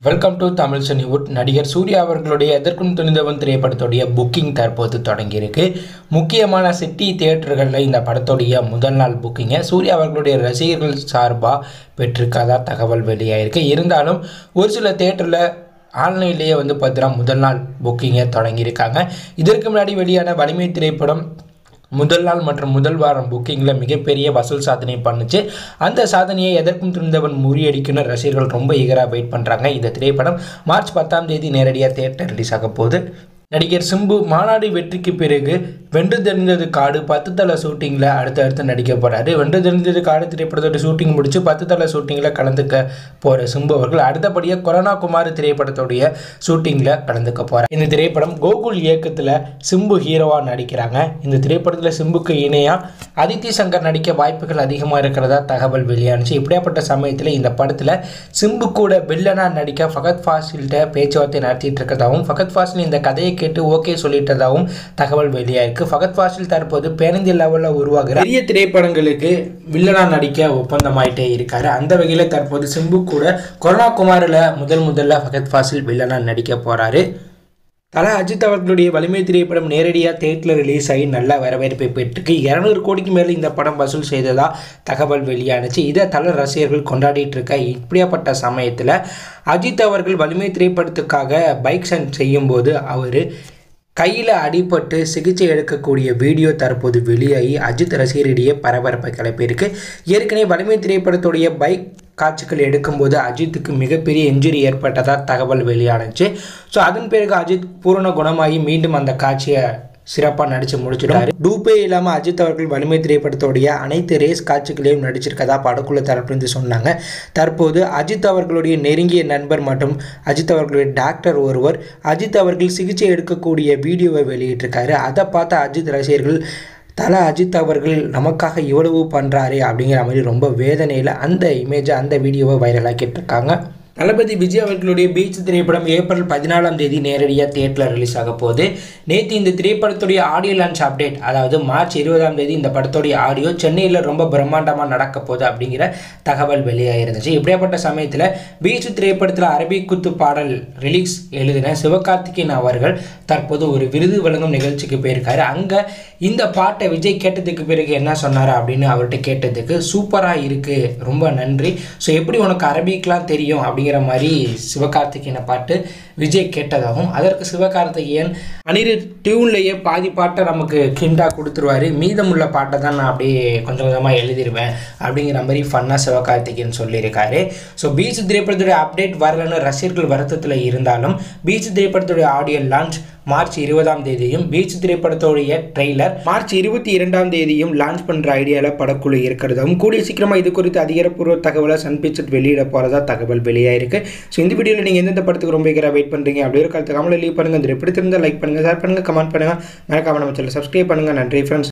welcome to Tamil சனிவுட் நடிகர் சூர்யா அவர்களுடைய எதற்கும் துணிந்தவன் திரைப்படத்துடைய புக்கிங் தற்போது தொடங்கியிருக்கு முக்கியமான சிட்டி தியேட்டர்களில் இந்த படத்துடைய முதல் நாள் புக்கிங்கை சூர்யா அவர்களுடைய ரசிகர்கள் சார்பாக பெற்றிருக்கதா தகவல் வெளியாயிருக்கு இருந்தாலும் ஒரு சில தேட்டரில் ஆன்லைன்லேயே வந்து பார்த்தீங்கன்னா முதல் நாள் புக்கிங்கை தொடங்கியிருக்காங்க இதற்கு முன்னாடி வெளியான வலிமை திரைப்படம் முதல் நாள் மற்றும் முதல் வாரம் புக்கிங்கில் மிகப்பெரிய வசூல் சாதனை பண்ணுச்சு அந்த சாதனையை எதற்கும் துணிந்தவன் முறியடிக்கணும் ரசிகர்கள் ரொம்ப ஈகராக வெயிட் பண்ணுறாங்க இந்த திரைப்படம் மார்ச் பத்தாம் தேதி நேரடியாக தேட்டர் ரிலீஸ் ஆக போகுது நடிகர் சிம்பு மாநாடு வெற்றிக்கு பிறகு வென்று தெரிந்தது காடு பத்து தலை ஷூட்டிங்கில் அடுத்தடுத்து நடிக்க போகிறாரு வென்று தெரிந்தது காடு திரைப்படத்தோட ஷூட்டிங் முடிச்சு பத்து தலை ஷூட்டிங்கில் கலந்துக்க போகிற சிம்பு அவர்கள் அடுத்தபடியாக கொரோனா குமார் திரைப்படத்துடைய ஷூட்டிங்கில் கலந்துக்க போகிறார் இந்த திரைப்படம் கோகுல் இயக்கத்தில் சிம்பு ஹீரோவாக நடிக்கிறாங்க இந்த திரைப்படத்தில் சிம்புக்கு இணையாக அதித்தி சங்கர் நடிக்க வாய்ப்புகள் அதிகமாக இருக்கிறதா தகவல் வெளியானுச்சு இப்படியாப்பட்ட சமயத்தில் இந்த படத்தில் சிம்பு கூட வில்லனாக நடிக்க ஃபகத் ஃபாசில்கிட்ட பேச்சுவார்த்தை நடத்திட்டு இருக்கதாகவும் ஃபகத் ஃபாசில் இந்த கதையை கேட்டு ஓகே சொல்லிட்டதாகவும் தகவல் வெளியாயிருக்கு ஃபகத் ஃபாசில் தற்போது பேருந்து லெவலில் உருவாகிற பெரிய திரைப்படங்களுக்கு வில்லனா நடிக்க ஒப்பந்தமாயிட்டே இருக்காரு அந்த வகையில் தற்போது சிம்பு கூட கொரோனா குமாரில் முதல் முதல்ல ஃபகத் ஃபாசில் வில்லனா நடிக்க போறாரு தலா அஜித் அவர்களுடைய வலிமை திரைப்படம் நேரடியாக தேட்டரில் ரிலீஸ் ஆகி நல்ல வரவேற்பை பெற்றுக்கு இரநூறு கோடிக்கு மேலே இந்த படம் வசூல் செய்ததா தகவல் வெளியானுச்சு இதை தல ரசிகர்கள் கொண்டாடிட்டு இருக்க இப்படியாப்பட்ட சமயத்தில் அஜித் அவர்கள் வலிமை திரைப்படத்துக்காக பைக் சன் செய்யும்போது அவர் கையில் அடிபட்டு சிகிச்சை எடுக்கக்கூடிய வீடியோ தற்போது வெளியாகி அஜித் ரசிகரிடையே பரபரப்பை கிளப்பியிருக்கு ஏற்கனவே வலிமை திரைப்படத்துடைய பைக் காட்சிகள் எடுக்கும்போது அஜித்துக்கு மிகப்பெரிய இன்ஜுரி ஏற்பட்டதாக தகவல் வெளியானுச்சு ஸோ அதன் பிறகு அஜித் பூரண குணமாகி மீண்டும் அந்த காட்சியை சிறப்பாக நடித்து முடிச்சிட்டாரு டூப்பே இல்லாமல் அஜித் அவர்கள் வலிமை திரைப்படத்துடைய அனைத்து ரேஸ் காட்சிகளையும் நடிச்சிருக்கதா படக்குழு தரப்பிலிருந்து சொன்னாங்க தற்போது அஜித் அவர்களுடைய நெருங்கிய நண்பர் மற்றும் அஜித் அவர்களுடைய டாக்டர் ஒருவர் அஜித் அவர்கள் சிகிச்சை எடுக்கக்கூடிய வீடியோவை வெளியிட்டிருக்காரு அதை பார்த்த அஜித் ரசிகர்கள் தல அஜித் அவர்கள் நமக்காக இவ்வளவு பண்ணுறாரு அப்படிங்கிற மாதிரி ரொம்ப வேதனையில் அந்த இமேஜை அந்த வீடியோவை வைரலாக்கிட்டு இருக்காங்க தளபதி விஜய் அவர்களுடைய பீச் திரைப்படம் ஏப்ரல் பதினாலாம் தேதி நேரடியாக தியேட்டரில் ரிலீஸ் ஆக போகுது நேற்று இந்த திரைப்படத்துடைய ஆடியோ லான்ச் அப்டேட் அதாவது மார்ச் இருபதாம் தேதி இந்த படத்துடைய ஆடியோ சென்னையில் ரொம்ப பிரம்மாண்டமாக நடக்க போகுது அப்படிங்கிற தகவல் வெளியாகிருந்துச்சு இப்படியாப்பட்ட சமயத்தில் பீச் திரைப்படத்தில் அரபிக் குத்து பாடல் ரிலீஸ் எழுதின சிவகார்த்திகேயன் அவர்கள் தற்போது ஒரு விருது வழங்கும் நிகழ்ச்சிக்கு போயிருக்காரு அங்கே இந்த பாட்டை விஜய் கேட்டதுக்கு பிறகு என்ன சொன்னார் அப்படின்னு அவர்கிட்ட கேட்டதுக்கு சூப்பராக இருக்குது ரொம்ப நன்றி ஸோ எப்படி உனக்கு அரபிக்லாம் தெரியும் அப்படிங்கிற மாதிரி சிவகார்த்திகேயனை பாட்டு விஜய் கேட்டதாகவும் அதற்கு சிவகார்த்திகேயன் அனிரு டியூன்லேயே பாதி பாட்டை நமக்கு கிண்டாக கொடுத்துருவாரு மீதமுள்ள பாட்டை தான் நான் அப்படியே கொஞ்சம் கொஞ்சமாக எழுதிடுவேன் அப்படிங்கிற மாதிரி ஃபன்னாக சிவகார்த்திகேயன் சொல்லியிருக்காரு ஸோ பீச் திரைப்படத்துடைய அப்டேட் வரலன்னு ரசிகர்கள் வருத்தத்தில் இருந்தாலும் பீச் திரைப்படத்துடைய ஆடியோ லான்ச் மார்ச் இருபதாம் தேதியும் பீச் திரைப்படத்துடைய ட்ரெய்லர் மார்ச் இருபத்தி இரண்டாம் தேதியும் லான்ச் பண்ணுற ஐடியாவில் படக்குழு இருக்கிறதாகவும் கூடிய சீக்கிரமாக இது குறித்து அதிகாரப்பூர்வ தகவலை சன் பிக்சர் வெளியிட போகிறதா தகவல் வெளியாயிருக்கு ஸோ இந்த வீடியோவில் நீங்கள் எந்தெந்த படத்துக்கு ரொம்ப ஈகராக வெயிட் பண்ணுறீங்க அப்படி ஒரு காலத்து கமலை லீவ் பண்ணுங்கள் இந்த பிடித்திருந்தால் லைக் பண்ணுங்கள் ஷேர் பண்ணுங்கள் கமெண்ட் பண்ணுங்கள் மறக்காம நம்ம சேனல் சப்ஸ்கிரைப் பண்ணுங்கள் நன்றி ஃப்ரெண்ட்ஸ்